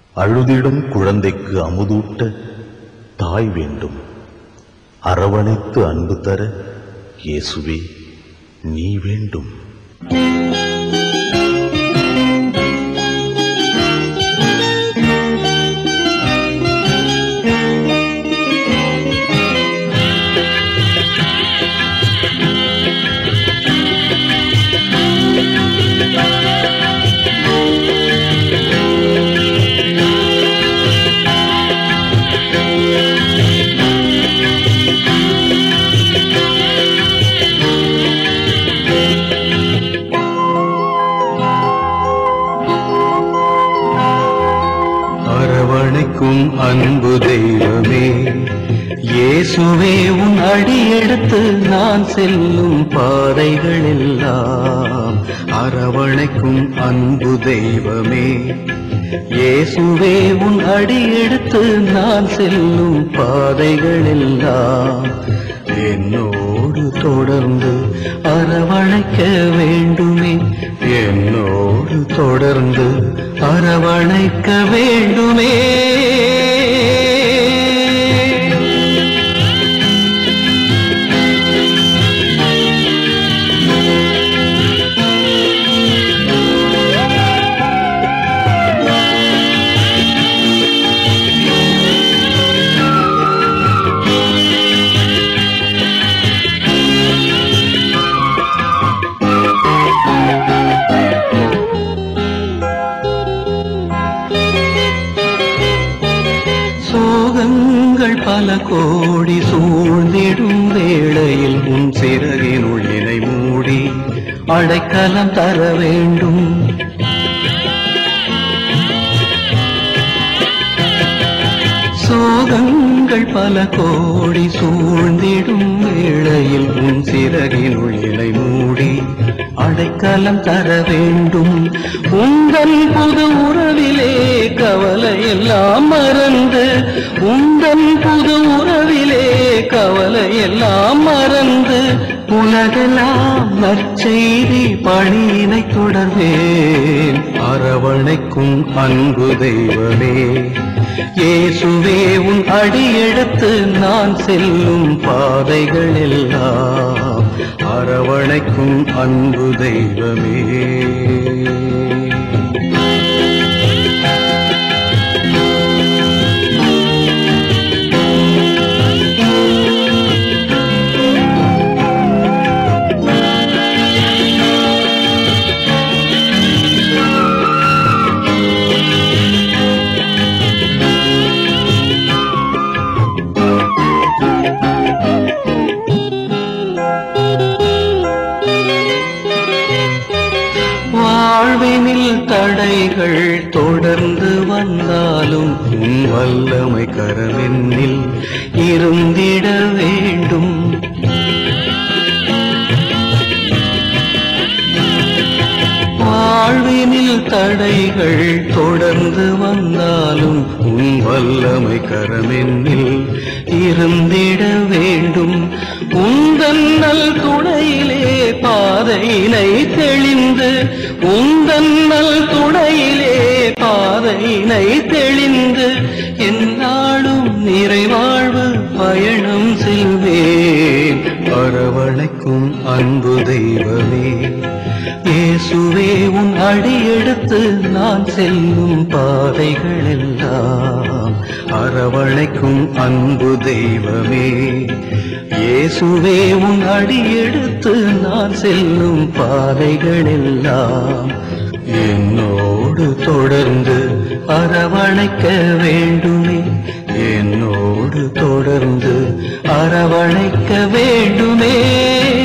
அழுதிடும் குழந்தைக்கு அமுதூட்ட தாய் வேண்டும் அரவணைத்து அன்பு தர இயேசுவே நீ வேண்டும் அரவணைக்கும் அன்பு தெய்வமே இயேசுவே உன் அடியெடுத்து நான் செல்லும் பாதைகள் எல்லாம் அரவணைக்கும் அன்பு தெய்வமே இயேசுவே உன் அடியெடுத்து நான் செல்லும் பாதைகள் எல்லாம் என்னோடு தொடர்ந்து அரவணைக்க வேண்டுமே என்னோடு தொடர்ந்து அரவணைக்க வேண்டுமே சோகங்கள் பல கோடி சூழ்ந்திடும் வேளையில் உன் சிறகினுள் இணை மூடி அடைக்கலம் தர வேண்டும் சோகங்கள் பல கோடி சூழ்ந்திடும் வேளையில் உன் சிறகினுள் இலை மூடி அடைக்கலம் தர வேண்டும் உங்கள் புது உறவிலே கவலை எல்லாம் மறந்து உங்கள் புது உறவிலே கவலை எல்லாம் மறந்து உலகெல்லாம் நற்செய்தி பணியினை தொடர்வேன் அரவணைக்கும் அன்பு தெய்வமே இயேசுவே உன் அடியெடுத்து நான் செல்லும் பாதைகள் எல்லாம் அரவணைக்கும் அன்பு தெய்வமே வாழ்வினில் தடைகள் தொடர்ந்து வந்தாலும் உன் வல்லமை கரமென்னில் இருந்திட வேண்டும் வாழ்வினில் தடைகள் தொடர்ந்து வந்தாலும் உன் வல்லமை கரமென்னில் இருந்திட வேண்டும் உந்தன் நல் துணையிலே பாதையினை தெளிந்து உந்தன் நல் துணையிலே பாதையினை தெளிந்து என்னாலும் நிறைவாழ்வு பயணம் செல்வேன் அரவணைக்கும் அன்பு தெய்வமே இயேசுவே உன் அடியெடுத்து நான் செல்லும் பாதைகள் எல்லாம் அரவணைக்கும் அன்பு தெய்வமே இயேசுவே உன் அடியெடுத்து நான் செல்லும் பாதைகள் எல்லாம் என்னோடு தொடர்ந்து அரவணைக்க வேண்டுமே என்னோடு தொடர்ந்து அரவணைக்க வேண்டுமே